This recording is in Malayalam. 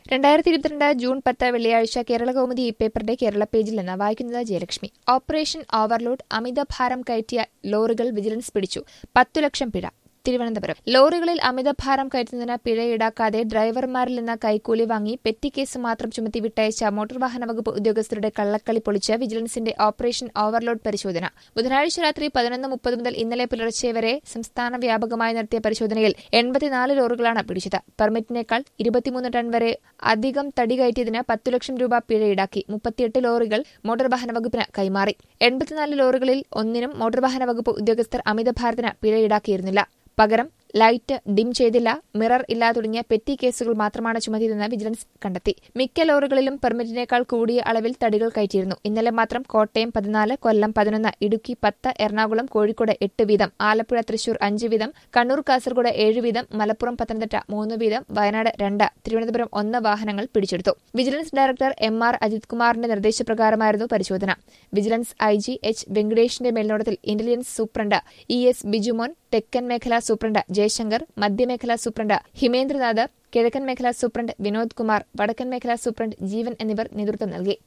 രണ്ടായിരത്തി ഇരുപത്തിരണ്ട് ജൂൺ പത്ത് വെള്ളിയാഴ്ച കേരള കൗമുദി ഈ പേപ്പറിന്റെ കേരള പേജിൽ നിന്ന് വായിക്കുന്നത് ജയലക്ഷ്മി ഓപ്പറേഷൻ ഓവർലോഡ് അമിതഭാരം കയറ്റിയ ലോറികൾ വിജിലൻസ് പിടിച്ചു പത്തു ലക്ഷം പിഴ തിരുവനന്തപുരം ലോറികളിൽ അമിതഭാരം കയറ്റുന്നതിന് പിഴ ഈടാക്കാതെ ഡ്രൈവർമാരിൽ നിന്ന് കൈക്കൂലി വാങ്ങി പെറ്റി കേസ് മാത്രം ചുമത്തി വിട്ടയച്ച മോട്ടോർ വാഹന വകുപ്പ് ഉദ്യോഗസ്ഥരുടെ കള്ളക്കളി പൊളിച്ച് വിജിലൻസിന്റെ ഓപ്പറേഷൻ ഓവർലോഡ് പരിശോധന ബുധനാഴ്ച രാത്രി പതിനൊന്ന് മുപ്പത് മുതൽ ഇന്നലെ പുലർച്ചെ വരെ സംസ്ഥാന വ്യാപകമായി നടത്തിയ പരിശോധനയിൽ എൺപത്തിനാല് ലോറികളാണ് പിടിച്ചത് പെർമിറ്റിനേക്കാൾ ഇരുപത്തിമൂന്ന് ടൺ വരെ അധികം തടി കയറ്റിയതിന് പത്തു ലക്ഷം രൂപ പിഴ ഈടാക്കി മുപ്പത്തിയെട്ട് ലോറികൾ മോട്ടോർ വാഹന വകുപ്പിന് കൈമാറി എൺപത്തിനാല് ലോറികളിൽ ഒന്നിനും മോട്ടോർ വാഹന വകുപ്പ് ഉദ്യോഗസ്ഥർ അമിതഭാരത്തിന് പിഴ ഈടാക്കിയിരുന്നില്ല പകരം ലൈറ്റ് ഡിം ചെയ്തില്ല മിറർ ഇല്ല തുടങ്ങിയ പെറ്റി കേസുകൾ മാത്രമാണ് ചുമത്തിയതെന്ന് വിജിലൻസ് കണ്ടെത്തി മിക്ക ലോറികളിലും പെർമിറ്റിനേക്കാൾ കൂടിയ അളവിൽ തടികൾ കയറ്റിയിരുന്നു ഇന്നലെ മാത്രം കോട്ടയം പതിനാല് കൊല്ലം പതിനൊന്ന് ഇടുക്കി പത്ത് എറണാകുളം കോഴിക്കോട് എട്ട് വീതം ആലപ്പുഴ തൃശൂർ അഞ്ച് വീതം കണ്ണൂർ കാസർഗോഡ് ഏഴ് വീതം മലപ്പുറം പത്തനംതിട്ട മൂന്ന് വീതം വയനാട് രണ്ട് തിരുവനന്തപുരം ഒന്ന് വാഹനങ്ങൾ പിടിച്ചെടുത്തു vigilance director M R Ajith കുമാറിന്റെ നിർദ്ദേശപ്രകാരമായിരുന്നു പരിശോധന വിജിലൻസ് ഐ ജി എച്ച് വെങ്കടേഷിന്റെ മേൽനോട്ടത്തിൽ intelligence superintendent E S Bijumon തെക്കൻ മേഖലാ സൂപ്രണ്ട് ജയശങ്കർ മധ്യമേഖലാ സൂപ്രണ്ട് ഹിമേന്ദ്രനാഥ് കിഴക്കൻ മേഖലാ സൂപ്രണ്ട് വിനോദ് കുമാർ വടക്കൻ മേഖലാ സൂപ്രണ്ട് ജീവൻ എന്നിവർ നേതൃത്വം നൽകി